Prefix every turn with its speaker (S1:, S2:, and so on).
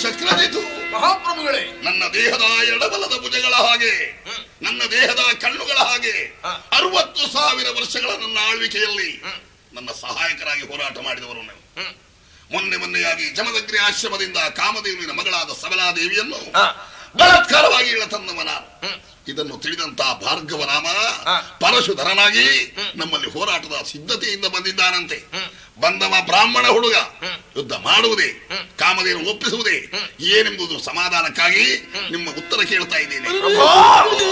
S1: ಶಕ್ರದಿತು
S2: ಮಹಾಪ್ರಭುಗಳೇ
S1: ನನ್ನ ದೇಹದ ಎಡಬಲದ ಭುಜಗಳ ಹಾಗೆ ನನ್ನ ದೇಹದ ಕಣ್ಣುಗಳ ಹಾಗೆ
S2: ಹ.
S1: ಅರವತ್ತು ಸಾವಿರ ವರ್ಷಗಳ ನನ್ನ ಆಳ್ವಿಕೆಯಲ್ಲಿ
S2: ಹ್ಮ್.
S1: ನನ್ನ ಸಹಾಯಕರಾಗಿ ಹೋರಾಟ ಮಾಡಿದವರು ನೀವು
S2: ಹ್ಮ್.
S1: ಮೊನ್ನೆ ಮೊನ್ನೆಯಾಗಿ ಜಮದಗ್ರಿ ಆಶ್ರಮದಿಂದ ಕಾಮದೇವಿನ ಮಗಳಾದ ಸಬಲಾದೇವಿಯನ್ನು
S2: ಹ.
S1: ಬಲಾತ್ಕಾರವಾಗಿ ಇಳತಂದವನ
S2: ಹ್ಮ್.
S1: ಇದನ್ನು ತಿಳಿದಂತ ಭಾರ್ಗವ ನಾಮ
S2: ಹ.
S1: ಪರಶುಧರನಾಗಿ
S2: ಹ್ಮ್.
S1: ನಮ್ಮಲ್ಲಿ ಹೋರಾಟದ ಸಿದ್ಧತೆಯಿಂದ ಬಂದಿದ್ದಾನಂತೆ
S2: ಹ್ಮ್.
S1: ಬಂದವ ಬ್ರಾಹ್ಮಣ ಹುಡುಗ
S2: ಹ್ಮ್.
S1: ಯುದ್ಧ ಮಾಡುವುದೇ
S2: ಹ್ಮ್.
S1: ಕಾಮದೇವ ಒಪ್ಪಿಸುವುದೇ
S2: ಹ್ಮ್.
S1: ಏನೆಂಬುದು ಸಮಾಧಾನಕ್ಕಾಗಿ ನಿಮ್ಮ ಉತ್ತರ ಕೇಳ್ತಾ ಇದ್ದೇನೆ
S2: ಪ್ರಭು